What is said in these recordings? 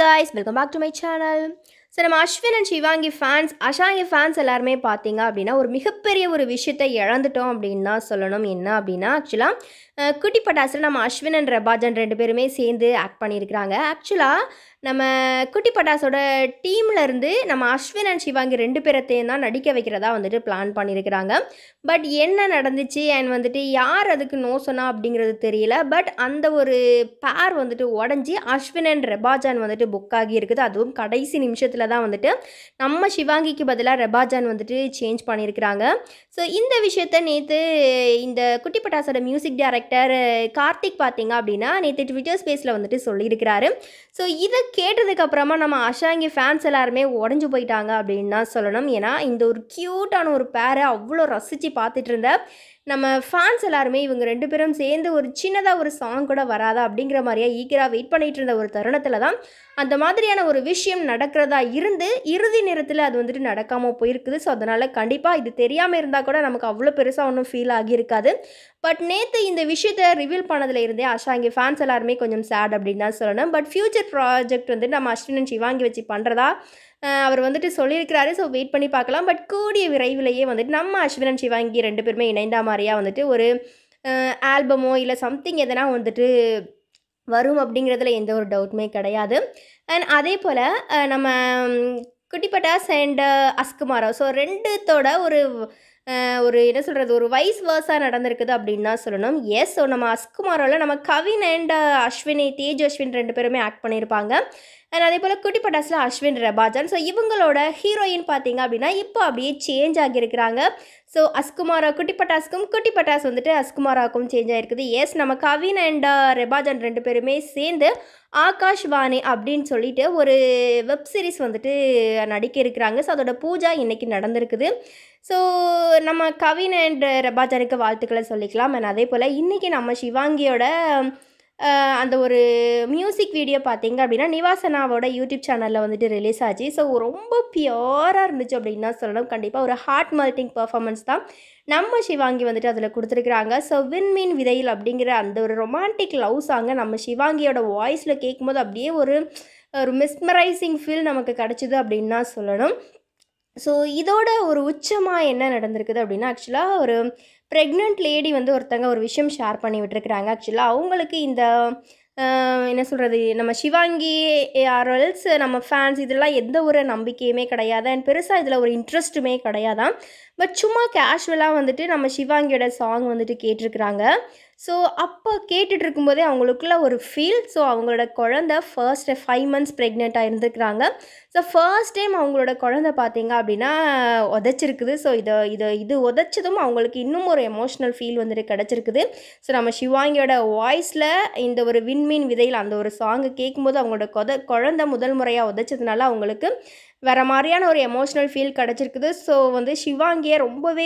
guys welcome back to my channel so நம்ம Ashwin and Shivangi fans Ashangi fans எல்லாருமே பார்த்தீங்க அப்படின்னா ஒரு மிகப்பெரிய ஒரு விஷயத்தை இழந்துட்டோம் அப்படின்னு தான் சொல்லணும் என்ன அப்படின்னா ஆக்சுவலாக குட்டி பட்டாசில் நம்ம அஸ்வின் அண்ட் ரபாஜன் ரெண்டு பேருமே சேர்ந்து ஆக்ட் பண்ணியிருக்கிறாங்க ஆக்சுவலாக நம்ம குட்டி பட்டாஸோட டீமில் இருந்து நம்ம அஸ்வின் அண்ட் சிவாங்கி ரெண்டு பேரத்தையும் தான் நடிக்க வைக்கிறதா வந்துட்டு பிளான் பண்ணியிருக்கிறாங்க பட் என்ன நடந்துச்சு அண்ட் வந்துட்டு யார் அதுக்கு நோ சொன்னா அப்படிங்கிறது தெரியல பட் அந்த ஒரு பேர் வந்துட்டு உடஞ்சி அஸ்வின் அண்ட் ரெபாஜான் வந்துட்டு புக் ஆகி இருக்குது அதுவும் கடைசி நிமிஷத்தில் தான் வந்துட்டு நம்ம சிவாங்கிக்கு பதிலாக ரெபாஜான் வந்துட்டு சேஞ்ச் பண்ணியிருக்கிறாங்க ஸோ இந்த விஷயத்த நேற்று இந்த குட்டி பட்டாசோட மியூசிக் டைரக்டர் கார்த்திக் பார்த்தீங்க அப்படின்னா நேற்று ட்விட்டர் ஸ்பேஸில் வந்துட்டு சொல்லியிருக்கிறாரு ஸோ இதை கேட்டதுக்கு அப்புறமா நம்ம அஷாங்கி ஃபேன்ஸ் எல்லாருமே உடஞ்சு போயிட்டாங்க அப்படின்னு தான் சொல்லணும் ஏன்னா இந்த ஒரு க்யூட்டான ஒரு பேரை அவ்வளோ ரசித்து பார்த்துட்டு இருந்த நம்ம ஃபேன்ஸ் எல்லாருமே இவங்க ரெண்டு பேரும் சேர்ந்து ஒரு சின்னதாக ஒரு சாங் கூட வராதா அப்படிங்கிற மாதிரியா ஈக்கராக வெயிட் பண்ணிட்டு இருந்த ஒரு தருணத்தில் தான் அந்த மாதிரியான ஒரு விஷயம் நடக்கிறதா இருந்து இறுதி நேரத்தில் அது வந்துட்டு நடக்காமல் போயிருக்குது ஸோ அதனால் கண்டிப்பாக இது தெரியாமல் இருந்தால் கூட நமக்கு அவ்வளோ பெருசாக ஒன்றும் ஃபீல் ஆகியிருக்காது பட் நேற்று இந்த விஷயத்தை ரிவீல் பண்ணதில் இருந்தே அஷாங்கி ஃபேன்ஸ் எல்லாருமே கொஞ்சம் சேட் அப்படின்னு தான் சொல்லணும் பட் ஃப்யூச்சர் ப்ராஜெக்ட் வந்து நம்ம அஸ்வினன் சிவாங்கி வச்சு பண்ணுறதா அவர் வந்துட்டு சொல்லியிருக்கிறாரு ஸோ வெயிட் பண்ணி பார்க்கலாம் பட் கூடிய விரைவிலேயே வந்துட்டு நம்ம அஸ்வினன் சிவாங்கி ரெண்டு பேருமே இணைந்தா மாதிரியாக வந்துட்டு ஒரு ஆல்பமோ இல்லை சம்திங் எதனா வந்துட்டு வரும் அப்படிங்கிறதுல எந்த ஒரு டவுட்டுமே கிடையாது அண்ட் அதே போல் நம்ம குட்டி பட்டாஸ் அண்ட் அஸ்குமாரோ ஸோ ரெண்டுத்தோட ஒரு ஒரு என்ன சொல்கிறது ஒரு வைஸ் வேர்ஸாக நடந்திருக்குது அப்படின்னு தான் சொல்லணும் எஸ் ஸோ நம்ம அஸ்குமாரோவில் நம்ம கவின் அண்ட் அஸ்வினி தேஜ் அஸ்வின் ரெண்டு பேருமே ஆக்ட் பண்ணியிருப்பாங்க அண்ட் அதே போல் குட்டி பட்டாஸில் அஸ்வின் ரபாஜன் ஸோ இவங்களோட ஹீரோயின் பார்த்தீங்க அப்படின்னா இப்போ அப்படியே சேஞ்ச் ஆகியிருக்கிறாங்க ஸோ அஸ்குமாரா குட்டி பட்டாஸ்க்கும் குட்டி பட்டாஸ் வந்துட்டு அஸ்குமாராவுக்கும் சேஞ்ச் ஆகிருக்குது எஸ் நம்ம கவின் அண்ட் ரெபாஜன் ரெண்டு பேருமே சேர்ந்து ஆகாஷ் வாணி அப்படின்னு சொல்லிட்டு ஒரு வெப் சீரிஸ் வந்துட்டு நடிக்க இருக்கிறாங்க ஸோ அதோட பூஜா இன்றைக்கி நடந்திருக்குது ஸோ நம்ம கவின் அண்ட் ரபாஜனுக்கு வாழ்த்துக்களை சொல்லிக்கலாம் அண்ட் அதே போல் இன்றைக்கி நம்ம சிவாங்கியோட அந்த ஒரு மியூசிக் வீடியோ பார்த்தீங்க அப்படின்னா நிவாசனாவோட யூடியூப் சேனலில் வந்துட்டு ரிலீஸ் ஆச்சு ஸோ ரொம்ப பியூராக இருந்துச்சு அப்படின்னு தான் சொல்லணும் கண்டிப்பாக ஒரு ஹார்ட் மெல்ட்டிங் பர்ஃபார்மன்ஸ் தான் நம்ம சிவாங்கி வந்துட்டு அதில் கொடுத்துருக்குறாங்க ஸோ விண்மீன் விதையில் அப்படிங்கிற அந்த ஒரு ரொமான்டிக் லவ் சாங்கை நம்ம சிவாங்கியோட வாய்ஸில் கேட்கும்போது அப்படியே ஒரு ஒரு மிஸ்மரைசிங் ஃபீல் நமக்கு கிடச்சிது அப்படின்னு தான் சொல்லணும் ஸோ இதோட ஒரு உச்சமாக என்ன நடந்திருக்குது அப்படின்னா ஆக்சுவலாக ஒரு ப்ரெக்னென்ட் லேடி வந்து ஒருத்தங்க ஒரு விஷயம் ஷேர் பண்ணி விட்டுருக்குறாங்க ஆக்சுவலாக அவங்களுக்கு இந்த என்ன சொல்கிறது நம்ம சிவாங்கி ஆர்எல்ஸ் நம்ம ஃபேன்ஸ் இதெல்லாம் எந்த ஒரு நம்பிக்கையுமே கிடையாது அண்ட் பெருசாக இதில் ஒரு இன்ட்ரெஸ்ட்டுமே கிடையாதான் பட் சும்மா கேஷுவலாக வந்துட்டு நம்ம சிவாங்கியோட சாங் வந்துட்டு கேட்டிருக்கிறாங்க ஸோ அப்போ கேட்டுட்டு இருக்கும்போதே அவங்களுக்குள்ள ஒரு ஃபீல் ஸோ அவங்களோட குழந்த ஃபர்ஸ்ட் ஃபைவ் மந்த்ஸ் ப்ரெக்னெண்ட்டாக இருந்துக்கிறாங்க ஸோ ஃபர்ஸ்ட் டைம் அவங்களோட குழந்த பார்த்தீங்க அப்படின்னா உதச்சிருக்குது ஸோ இதை இதை இது உதச்சதும் அவங்களுக்கு இன்னும் ஒரு எமோஷ்னல் ஃபீல் வந்துட்டு கிடச்சிருக்குது ஸோ நம்ம சிவாங்கியோட வாய்ஸில் இந்த ஒரு விண்மீன் விதையில் அந்த ஒரு சாங்கு கேட்கும்போது அவங்களோட கொத குழந்த முதல் முறையாக உதச்சதுனால அவங்களுக்கு வேறு மாதிரியான ஒரு எமோஷ்னல் ஃபீல் கிடச்சிருக்குது ஸோ வந்து சிவாங்கியை ரொம்பவே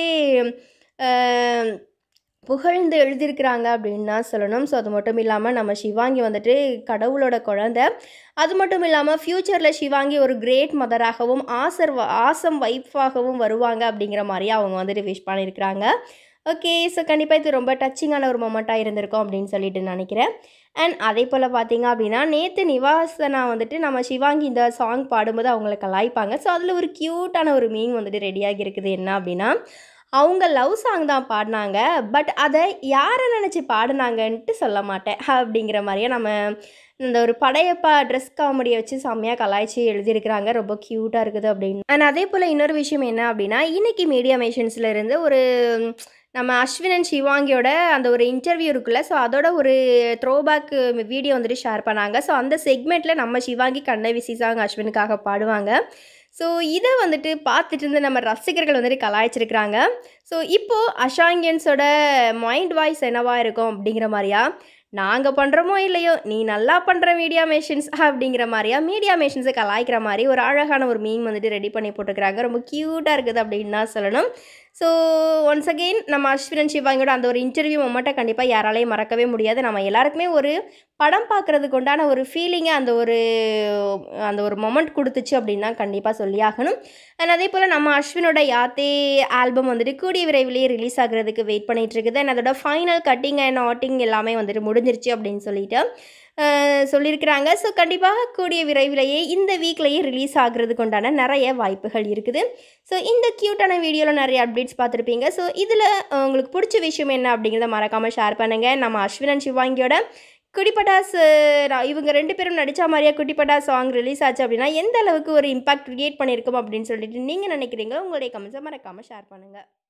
புகழ்ந்து எழுதியிருக்கிறாங்க அப்படின்னு தான் சொல்லணும் ஸோ அது மட்டும் இல்லாமல் நம்ம சிவாங்கி வந்துட்டு கடவுளோட குழந்த அது மட்டும் இல்லாமல் ஃப்யூச்சரில் சிவாங்கி ஒரு கிரேட் மதராகவும் ஆசர் ஆசம் வைஃபாகவும் வருவாங்க அப்படிங்கிற மாதிரியே அவங்க வந்துட்டு விஷ் பண்ணியிருக்கிறாங்க ஓகே ஸோ கண்டிப்பாக இது ரொம்ப டச்சிங்கான ஒரு மொமெண்ட்டாக இருந்திருக்கும் அப்படின்னு சொல்லிட்டு நினைக்கிறேன் அண்ட் அதே போல் பார்த்தீங்க அப்படின்னா நேற்று நிவாசனா வந்துட்டு நம்ம சிவாங்கி இந்த சாங் பாடும்போது அவங்கள கலாய்ப்பாங்க ஸோ அதில் ஒரு க்யூட்டான ஒரு மீன் வந்துட்டு ரெடியாகி இருக்குது என்ன அப்படின்னா அவங்க லவ் சாங் தான் பாடினாங்க பட் அதை யாரை நினச்சி பாடினாங்கன்ட்டு சொல்ல மாட்டேன் அப்படிங்கிற மாதிரியே நம்ம இந்த ஒரு படையப்பா ட்ரெஸ் காமெடியை வச்சு செம்மையாக கலாய்ச்சி எழுதியிருக்கிறாங்க ரொம்ப க்யூட்டாக இருக்குது அப்படின்னு அண்ட் அதே போல் இன்னொரு விஷயம் என்ன அப்படின்னா இன்றைக்கி மீடியா மேஷன்ஸில் இருந்து ஒரு நம்ம அஸ்வினன் சிவாங்கியோட அந்த ஒரு இன்டர்வியூ இருக்குல்ல ஸோ அதோட ஒரு த்ரோபேக் வீடியோ வந்துட்டு ஷேர் பண்ணாங்க ஸோ அந்த செக்மெண்ட்டில் நம்ம சிவாங்கி கண்ணை விசி சாங் அஸ்வினுக்காக பாடுவாங்க ஸோ இதை வந்துட்டு பார்த்துட்டு இருந்து நம்ம ரசிகர்கள் வந்துட்டு கலாய்ச்சிருக்கிறாங்க ஸோ இப்போது அஷாங்கியன்ஸோட மைண்ட் வாய்ஸ் என்னவாக இருக்கும் அப்படிங்கிற மாதிரியா நாங்கள் பண்ணுறோமோ இல்லையோ நீ நல்லா பண்ணுற மீடியா மேஷன்ஸ் அப்படிங்கிற மாதிரியா மீடியா மேஷன்ஸை கலாய்க்கிற மாதிரி ஒரு அழகான ஒரு மீம் வந்துட்டு ரெடி பண்ணி போட்டுக்கிறாங்க ரொம்ப க்யூட்டாக இருக்குது அப்படின்னு தான் சொல்லணும் ஸோ ஒன்ஸ் அகெயின் நம்ம அஸ்வினன் சிவாங்கியோட அந்த ஒரு இன்டர்வியூ மொமெண்ட்டை கண்டிப்பாக யாராலையும் மறக்கவே முடியாது நம்ம எல்லாருக்குமே ஒரு படம் பார்க்குறதுக்கு உண்டான ஒரு ஃபீலிங்கை அந்த ஒரு அந்த ஒரு மொமெண்ட் கொடுத்துச்சு அப்படின்னு தான் கண்டிப்பாக சொல்லி ஆகணும் அண்ட் அதே போல் நம்ம அஸ்வினோட யாத்தே ஆல்பம் வந்துட்டு கூடிய விரைவிலேயே ரிலீஸ் ஆகிறதுக்கு வெயிட் பண்ணிகிட்டு இருக்குது அண்ட் அதோட ஃபைனல் கட்டிங் அண்ட் ஆட்டிங் எல்லாமே வந்துட்டு முடிஞ்சிருச்சு அப்படின்னு சொல்லிட்டு அஹ், சொல்லியிருக்கிறாங்க ஸோ கண்டிப்பாக கூடிய விரைவிலேயே இந்த வீக்லேயே ரிலீஸ் ஆகுறதுக்கு உண்டான நிறைய வாய்ப்புகள் இருக்குது ஸோ இந்த க்யூட்டான வீடியோவில் நிறைய அப்டேட்ஸ் பார்த்துருப்பீங்க ஸோ இதில் உங்களுக்கு பிடிச்ச விஷயம் என்ன அப்படிங்கிறத மறக்காமல் ஷேர் பண்ணுங்கள் நம்ம அஸ்வினன் சிவாங்கியோட குடிப்பட்டாஸ் அஹ், இவங்க ரெண்டு பேரும் நடித்த மாதிரியே குட்டிப்பட்டா சாங் ரிலீஸ் ஆச்சு அப்படின்னா எந்த அளவுக்கு ஒரு இம்பாக்ட் க்ரியேட் பண்ணியிருக்கோம் அப்படின்னு சொல்லிட்டு நீங்கள் நினைக்கிறீங்க உங்களுடைய கமெண்ட்ஸை மறக்காமல் ஷேர் பண்ணுங்கள்